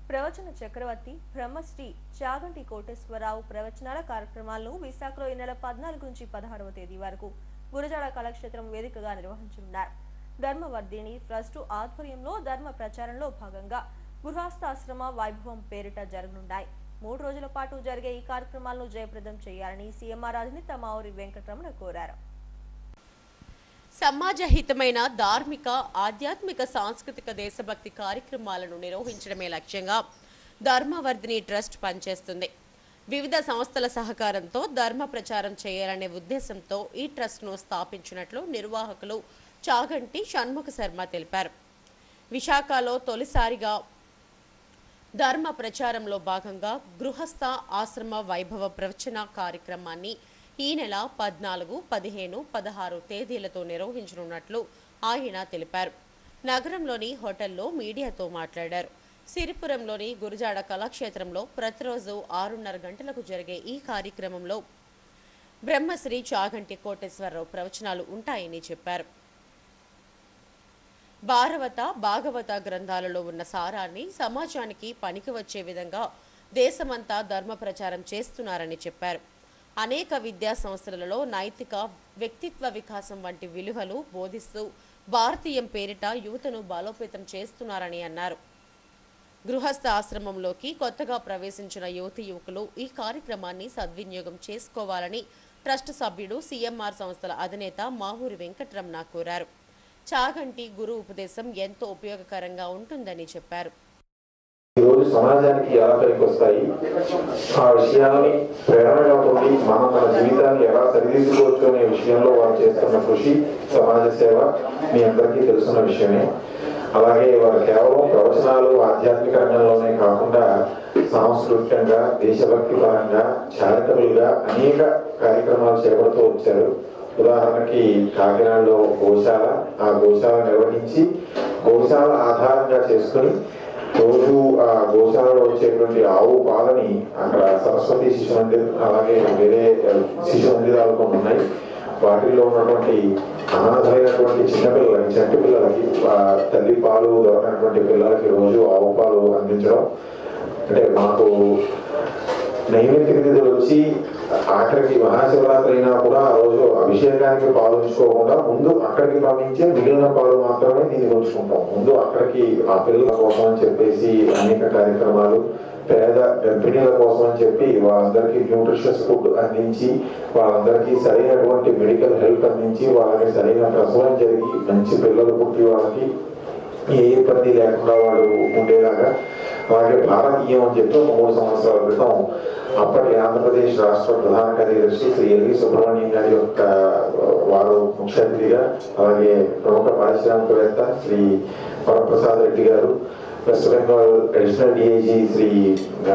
ప్రవచన చక్రవర్తి బ్రహ్మశ్రీ చాగంటి కోటేశ్వరరావు ప్రవచనాల కార్యక్రమాలను విశాఖలో ఈ నెల పద్నాలుగు నుంచి పదహారవ తేదీ వరకు గురజాడ కళాక్షేత్రం వేదికగా నిర్వహించనున్నారు ధర్మవర్ధిని ట్రస్టు ఆధ్వర్యంలో ధర్మ ప్రచారంలో భాగంగా గృహస్థాశ్రమ వైభవం పేరిట జరగనున్నాయి మూడు రోజుల పాటు జరిగే ఈ కార్యక్రమాలను జయప్రదం చేయాలని సీఎంఆర్ అధినేత మావురి వెంకటరమణ కోరారు సమాజహితమైన ధార్మిక ఆధ్యాత్మిక సాంస్కృతిక దేశభక్తి కార్యక్రమాలను నిర్వహించడమే లక్ష్యంగా ధర్మవర్ధిని ట్రస్ట్ పనిచేస్తుంది వివిధ సంస్థల సహకారంతో ధర్మ ప్రచారం చేయాలనే ఉద్దేశంతో ఈ ట్రస్ట్ను స్థాపించినట్లు నిర్వాహకులు చాగంటి షణ్ముఖ శర్మ తెలిపారు విశాఖలో తొలిసారిగా ధర్మ ప్రచారంలో భాగంగా గృహస్థ ఆశ్రమ వైభవ ప్రవచన కార్యక్రమాన్ని ఈ నెల పద్నాలుగు పదిహేను పదహారు తేదీలతో నిర్వహించనున్నట్లు ఆయన తెలిపారు నగరంలోని హోటల్లో మీడియాతో మాట్లాడారు సిరిపురంలోని గురుజాడ కళాక్షేత్రంలో ప్రతిరోజు ఆరున్నర గంటలకు జరిగే ఈ కార్యక్రమంలో బ్రహ్మశ్రీ చాగంటి కోటేశ్వరరావు ప్రవచనాలు ఉంటాయని చెప్పారు భారవత భాగవత గ్రంథాలలో ఉన్న సారాన్ని సమాజానికి పనికి వచ్చే విధంగా దేశమంతా ధర్మ ప్రచారం చేస్తున్నారని చెప్పారు అనేక విద్యా సంస్థలలో నైతిక వ్యక్తిత్వ వికాసం వంటి విలువలు బోధిస్తూ భారతీయం పేరిట యువతను బలోపేతం చేస్తున్నారని అన్నారు గృహస్థ ఆశ్రమంలోకి కొత్తగా ప్రవేశించిన యువతి యువకులు ఈ కార్యక్రమాన్ని సద్వినియోగం చేసుకోవాలని ట్రస్ట్ సభ్యుడు సీఎంఆర్ సంస్థల అధినేత మావూరి వెంకటరమణ కోరారు చాగంటి గురు ఉపదేశం ఎంతో ఉపయోగకరంగా ఉంటుందని చెప్పారు ఈరోజు సమాజానికి ఎలా పనికొస్తాయి ఆ విషయాన్ని ప్రేరణగా పొంది మనం మన జీవితాన్ని ఎలా సరిదిద్దుకోవచ్చు అనే విషయంలో వారు చేస్తున్న కృషి సమాజ సేవ మీ అందరికీ తెలుసున్న విషయమే అలాగే వారు కేవలం ప్రవచనాలు ఆధ్యాత్మిక రంగంలోనే కాకుండా సాంస్కృతికంగా దేశభక్తి పరంగా చారిటబుల్ గా అనేక కార్యక్రమాలు చేపడుతూ వచ్చారు ఉదాహరణకి కాకినాడలో గోశాల ఆ గోశాల నిర్వహించి గోశాల ఆధారంగా చేసుకుని రోజు ఆ గోశాలలో వచ్చేటువంటి ఆవు పాలని అక్కడ సరస్వతి శిశు మందిర్ అలాగే వేరే ఆ, శిశు మందిరాలు కొన్ని ఉన్నాయి వాటిల్లో ఉన్నటువంటి అనాథమైనటువంటి చిన్నపిల్లలకి చంటి పిల్లలకి ఆ, తల్లి పాలు దొరకనటువంటి పిల్లలకి రోజు ఆవు పాలు అందించడం అంటే మాకు నైవేద్య తిథులు వచ్చి ఆఖరికి మహాశివరాత్రి అయినా కూడా ఆ రోజు అభిషేకానికి పాలు ఉంచుకోకుండా ముందు అక్కడికి పంపించే మిగిలిన పాలు మాత్రమే దీనికి ఉంచుకుంటాం ముందు అక్కడికి ఆ పిల్లల కోసం అని చెప్పేసి అనేక కార్యక్రమాలు పేద గర్భిణీల కోసం అని చెప్పి వాళ్ళందరికీ న్యూట్రిషియస్ ఫుడ్ అందించి వాళ్ళందరికీ సరైనటువంటి మెడికల్ హెల్ప్ అందించి వాళ్ళకి సరైన ప్రసవం జరిగి మంచి పిల్లలు పుట్టి వాళ్ళకి ఏ ఇబ్బంది లేకుండా వాళ్ళు ఉండేలాగా అలాగే భారతీయం అని చెప్పి ఒక మూడు సంవత్సరాల క్రితం అప్పటి ఆంధ్రప్రదేశ్ రాష్ట్ర ప్రధాన కార్యదర్శి శ్రీ ఎల్వి సుబ్రహ్మణ్యం గారి యొక్క వారు ముఖ్య అతిథిగా అలాగే ప్రముఖ పారిశ్రామికవేత్త Shri Varaprasad Reddy garu West Bengal additional DIG Shri ఆ,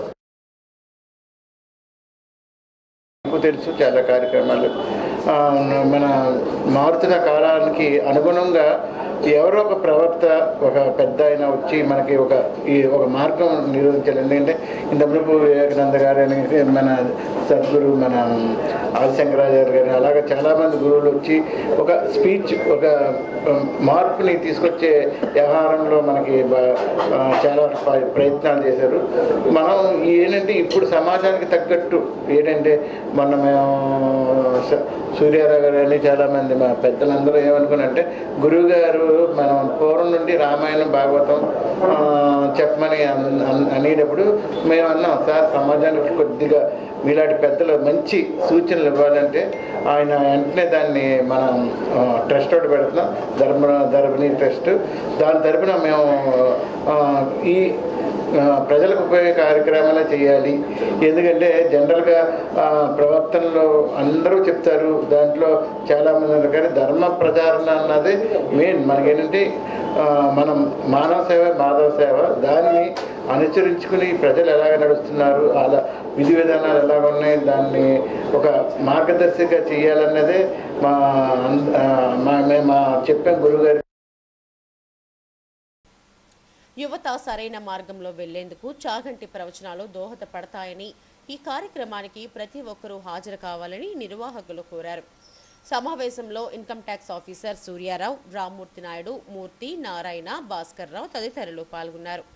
నాకు తెలుసు చాలా కార్యక్రమాలు ఆ, మన మారుతున్న కాలానికి అనుగుణంగా ఎవరో ఒక ప్రవక్త ఒక పెద్ద ఆయన వచ్చి మనకి ఒక ఈ ఒక మార్గం నిరోధించాలి ఎందుకంటే ఇంతకుముందు వివేకానంద గారు అని మన సద్గురు మన ఆదిశంకరాచార్య గారు అలాగే చాలామంది గురువులు వచ్చి ఒక స్పీచ్ ఒక ఉమ్, మార్పుని తీసుకొచ్చే వ్యవహారంలో మనకి బా- ఆ, చాలా ప్ర- ప్రయత్నాలు చేశారు మనం ఏంటంటే ఇప్పుడు సమాజానికి తగ్గట్టు ఏంటంటే మొన్న మేము స- సూర్యారావు గారు అని చాలామంది మా పెద్దలందరూ ఏమనుకున్నారంటే గురువు గారు మనం పూర్వం నుండి రామాయణం భాగవతం ఆ, చెప్పమని అన్- అన్- అనేటప్పుడు మేము అన్నాం సార్ సమాజానికి కొద్దిగా మీలాంటి పెద్దలు మంచి సూచనలు ఇవ్వాలంటే ఆయన వెంటనే దాన్ని మనం ఆ, ట్రస్ట్ ఒకటి పెడుతున్నాం ధర్మ ధర్మిణి ట్రస్ట్ దాని తరపున మేము ఆ, ఈ ఆ, ప్రజలకు ఉపయోగ కార్యక్రమాలే చేయాలి ఎందుకంటే జనరల్గా ఆ, ప్రవర్తనలో అందరూ చెప్తారు దాంట్లో చాలామంది ఉన్నారు కానీ ధర్మ ప్రచారణ అన్నది మెయిన్ మనకేంటంటే ఆ, మనం మానవ సేవ మాధవ సేవ దాన్ని అనుసరించుకుని ప్రజలు ఎలాగ నడుస్తున్నారు అలా విధి విధానాలు ఎలాగ ఉన్నాయి దాన్ని ఒక మార్గదర్శిగా చేయాలన్నదే మా అన్- ఆ, మా మేము మా చెప్పాం గురుగారు యువత సరైన మార్గంలో వెళ్లేందుకు చాగంటి ప్రవచనాలు దోహదపడతాయని ఈ కార్యక్రమానికి ప్రతి ఒక్కరూ హాజరు కావాలని నిర్వాహకులు కోరారు సమావేశంలో income tax officer Suryarao Rammurthy Naidu Murthy Narayana Bhaskar Rao తదితరులు పాల్గొన్నారు